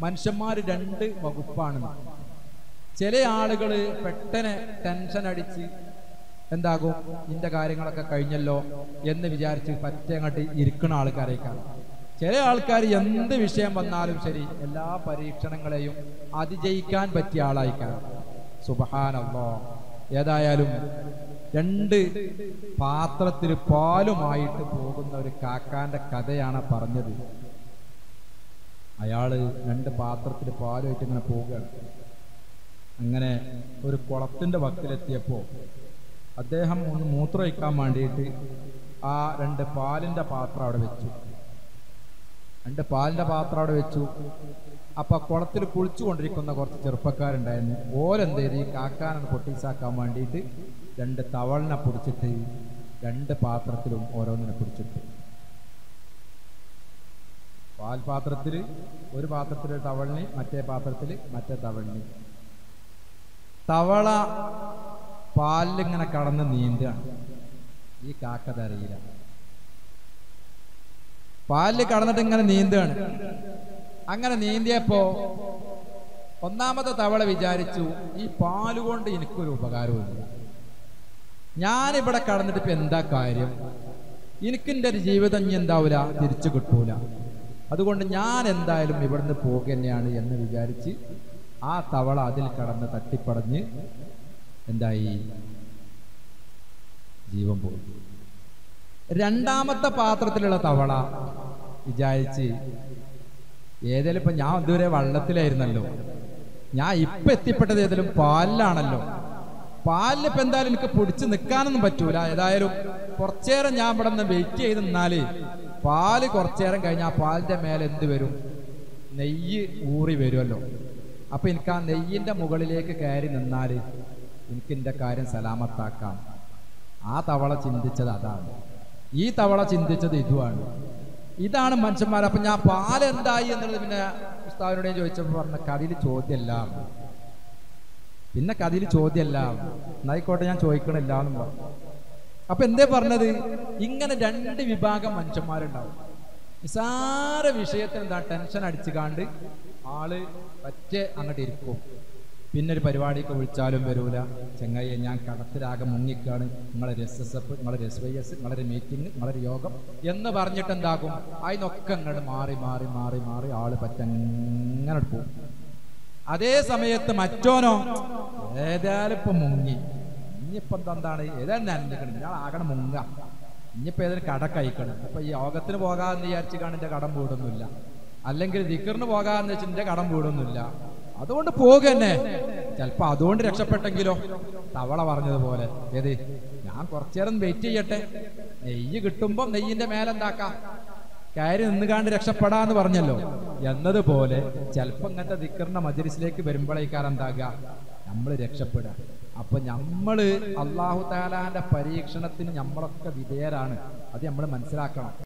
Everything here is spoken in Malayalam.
മനുഷ്യന്മാർ രണ്ട് വകുപ്പാണ് ചില ആളുകൾ പെട്ടെന്ന് ടെൻഷൻ അടിച്ച് എന്താകും ഇന്റെ കാര്യങ്ങളൊക്കെ കഴിഞ്ഞല്ലോ എന്ന് വിചാരിച്ച് പറ്റേ അങ്ങോട്ട് ഇരിക്കുന്ന ആൾക്കാരേക്കാണ് ചില ആൾക്കാർ എന്ത് വിഷയം വന്നാലും ശരി എല്ലാ പരീക്ഷണങ്ങളെയും അതിജയിക്കാൻ പറ്റിയ ആളായിക്കാണ് സുബഹാനല്ലോ ഏതായാലും രണ്ട് പാത്രത്തിൽ പാലുമായിട്ട് പോകുന്ന ഒരു കാക്കാന്റെ കഥയാണ് പറഞ്ഞത് അയാള് രണ്ട് പാത്രത്തിൽ പാലുമായിട്ട് ഇങ്ങനെ പോവുകയാണ് അങ്ങനെ ഒരു കുളത്തിന്റെ വക്കിലെത്തിയപ്പോ അദ്ദേഹം ഒന്ന് മൂത്രമൊഴിക്കാൻ വേണ്ടിയിട്ട് ആ രണ്ട് പാലിന്റെ പാത്രം അവിടെ വെച്ചു രണ്ട് പാലിന്റെ പാത്രം അവിടെ വെച്ചു അപ്പൊ കുളത്തിൽ കുളിച്ചു കൊണ്ടിരിക്കുന്ന കുറച്ച് ചെറുപ്പക്കാരുണ്ടായിരുന്നു ഓരെന്ത് ചെയ്ത് ഈ കാക്കാനെ പൊട്ടീസാക്കാൻ വേണ്ടിയിട്ട് രണ്ട് തവളിനെ പിടിച്ചിട്ട് രണ്ട് പാത്രത്തിലും ഓരോന്നിനെ പിടിച്ചിട്ട് പാൽപാത്രത്തിൽ ഒരു പാത്രത്തിൽ ഒരു തവളിനി മറ്റേ പാത്രത്തിൽ മറ്റേ തവളിനി തവള പാലിലിങ്ങനെ കടന്ന് നീന്തുകയാണ് ഈ കാക്ക തരയില്ല പാലിൽ കടന്നിട്ട് ഇങ്ങനെ നീന്തുകയാണ് അങ്ങനെ നീന്തിയപ്പോ ഒന്നാമത്തെ തവള വിചാരിച്ചു ഈ പാല് കൊണ്ട് എനിക്കൊരു ഉപകാരവുമില്ല ഞാനിവിടെ കടന്നിട്ട് ഇപ്പൊ എന്താ കാര്യം എനിക്കെന്റെ ഒരു ജീവിതം ഇനി എന്താവൂല തിരിച്ചു കിട്ടൂല അതുകൊണ്ട് ഞാൻ എന്തായാലും ഇവിടുന്ന് പോകുക തന്നെയാണ് എന്ന് വിചാരിച്ച് ആ തവള അതിൽ കടന്ന് തട്ടിപ്പടഞ്ഞ് എന്തായി ജീവൻ പോയി രണ്ടാമത്തെ പാത്രത്തിലുള്ള തവള വിചാരിച്ച് ഏതായാലും ഇപ്പൊ ഞാൻ ഇതുവരെ വള്ളത്തിലായിരുന്നല്ലോ ഞാൻ ഇപ്പൊ എത്തിപ്പെട്ടത് ഏതായാലും പാലിലാണല്ലോ പാലിൽ ഇപ്പൊ എന്തായാലും എനിക്ക് പിടിച്ച് നിൽക്കാനൊന്നും പറ്റൂല ഏതായാലും കുറച്ചേരം ഞാൻ ഇവിടെ നിന്ന് വെയിറ്റ് ചെയ്ത് നിന്നാല് പാല് കുറച്ചേരം കഴിഞ്ഞാൽ ആ പാലിന്റെ മേലെ എന്ത് വരും നെയ്യ് ഊറി വരുമല്ലോ അപ്പൊ എനിക്ക് ആ നെയ്യിന്റെ മുകളിലേക്ക് കയറി നിന്നാല് എനിക്ക് എന്റെ കാര്യം സലാമത്താക്കാം ആ തവള ചിന്തിച്ചത് അതാണ് ഈ തവള ചിന്തിച്ചത് ഇതുമാണ് ഇതാണ് മനുഷ്യന്മാർ അപ്പൊ ഞാൻ പാൽ എന്തായി എന്നുള്ളത് പിന്നെ ഉസ്താവിനോടെയും ചോദിച്ചപ്പോൾ പറഞ്ഞ കഥയിൽ ചോദ്യമല്ല പിന്നെ കഥയിൽ ചോദ്യമല്ല എന്നായിക്കോട്ടെ ഞാൻ ചോദിക്കണില്ല എന്നും പറഞ്ഞു അപ്പൊ എന്തേ പറഞ്ഞത് ഇങ്ങനെ രണ്ട് വിഭാഗം മനുഷ്യന്മാരുണ്ടാവും നിസാര വിഷയത്തിന് എന്താ ടെൻഷൻ അടിച്ചു കാണ്ട് ആള് പറ്റ അങ്ങോട്ട് ഇരിക്കും പിന്നെ ഒരു പരിപാടിയൊക്കെ വിളിച്ചാലും വരൂല ചെങ്ങയ്യ ഞാൻ കടത്തിലാകെ മുങ്ങിക്കാണ് നിങ്ങളെ എസ് എസ് എഫ് നിങ്ങളെ എസ് വൈ എസ് നിങ്ങളൊരു മീറ്റിംഗ് നിങ്ങളൊരു യോഗം എന്ന് പറഞ്ഞിട്ട് എന്താക്കും അതിനൊക്കെ അങ്ങോട്ട് മാറി മാറി മാറി മാറി ആള് പറ്റങ്ങനെ പോകും അതേ സമയത്ത് മറ്റോനോ ഏതായാലും ഇപ്പൊ മുങ്ങി ഇനിയിപ്പം എന്താണ് ഏതായാലും നനഞ്ഞിക്കണം ഞാൻ ആകണം മുങ്ങ ഇനിയിപ്പോ ഏതായാലും കട കഴിക്കണം അപ്പൊ ഈ യോഗത്തിന് പോകാന്ന് വിചാരിച്ച് കാണും കടം വീടൊന്നുമില്ല അല്ലെങ്കിൽ ദിക്കറിന് പോകാന്ന് വെച്ചാൽ എന്റെ കടം വീടൊന്നുമില്ല അതുകൊണ്ട് പോകുക തന്നെ ചിലപ്പോ അതുകൊണ്ട് രക്ഷപ്പെട്ടെങ്കിലോ തവള പറഞ്ഞതുപോലെ ഏത് ഞാൻ കുറച്ചേരം വെയിറ്റ് ചെയ്യട്ടെ നെയ്യ് കിട്ടുമ്പോ നെയ്യിന്റെ മേലെന്താക്കാം കയറി നിന്നുകാണ്ട് രക്ഷപ്പെടാന്ന് പറഞ്ഞല്ലോ എന്നതുപോലെ ചിലപ്പോ ഇങ്ങനത്തെ ദിക്കറിന്റെ മജലിസിലേക്ക് വരുമ്പോഴേക്കാരെന്താകുക നമ്മൾ രക്ഷപ്പെടുക അപ്പൊ നമ്മള് അള്ളാഹു താലാന്റെ പരീക്ഷണത്തിന് നമ്മളൊക്കെ വിധേയരാണ് അത് നമ്മൾ മനസ്സിലാക്കണം